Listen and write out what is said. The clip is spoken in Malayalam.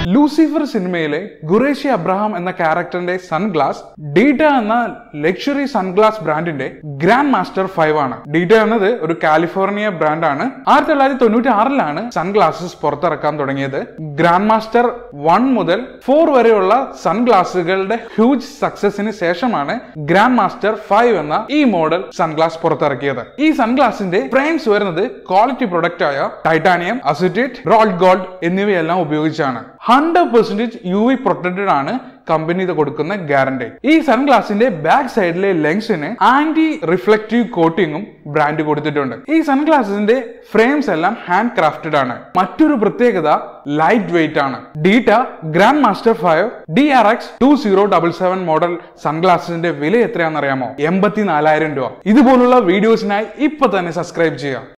ലൂസിഫർ സിനിമയിലെ ഗുറേഷി അബ്രഹാം എന്ന ക്യാരക്ടറിന്റെ സൺഗ്ലാസ് ഡീറ്റ എന്ന ലക്ഷറി സൺഗ്ലാസ് ബ്രാൻഡിന്റെ ഗ്രാൻഡ് മാസ്റ്റർ ഫൈവ് ആണ് ഡീറ്റ എന്നത് ഒരു കാലിഫോർണിയ ബ്രാൻഡാണ് ആയിരത്തി തൊള്ളായിരത്തി തൊണ്ണൂറ്റി ആറിലാണ് സൺഗ്ലാസസ് പുറത്തിറക്കാൻ തുടങ്ങിയത് ഗ്രാൻഡ് മാസ്റ്റർ വൺ മുതൽ ഫോർ വരെയുള്ള സൺഗ്ലാസുകളുടെ ഹ്യൂജ് സക്സസിന് ശേഷമാണ് ഗ്രാൻഡ് മാസ്റ്റർ ഫൈവ് എന്ന ഈ മോഡൽ സൺഗ്ലാസ് പുറത്തിറക്കിയത് ഈ സൺഗ്ലാസിന്റെ ഫ്രെയിംസ് വരുന്നത് ക്വാളിറ്റി പ്രൊഡക്റ്റ് ആയ ടൈറ്റാനിയം അസിറ്റേറ്റ് റോൾഡ് ഗോൾഡ് എന്നിവയെല്ലാം ഉപയോഗിച്ചാണ് hundred percentage U V protected ആണ് കമ്പനി ഇത് കൊടുക്കുന്ന ഗ്യാരണ്ടി ഈ സൺഗ്ലാസിന്റെ ബാക്ക് സൈഡിലെ ലെൻസിന് ആന്റി റിഫ്ലക്റ്റീവ് കോട്ടിങ്ങും ബ്രാൻഡ് കൊടുത്തിട്ടുണ്ട് ഈ സൺഗ്ലാസിന്റെ ഫ്രെയിംസ് എല്ലാം ഹാൻഡ് ക്രാഫ്റ്റഡ് ആണ് മറ്റൊരു പ്രത്യേകത ലൈറ്റ് വെയിറ്റ് ആണ് Dita grand master five D R X two zero double seven model സൺഗ്ലാസിന്റെ വില എത്രയാണെന്നറിയാമോ എൺപത്തിനാലായിരം രൂപ ഇതുപോലുള്ള വീഡിയോസിനായി ഇപ്പൊ തന്നെ സബ്സ്ക്രൈബ് ചെയ്യാം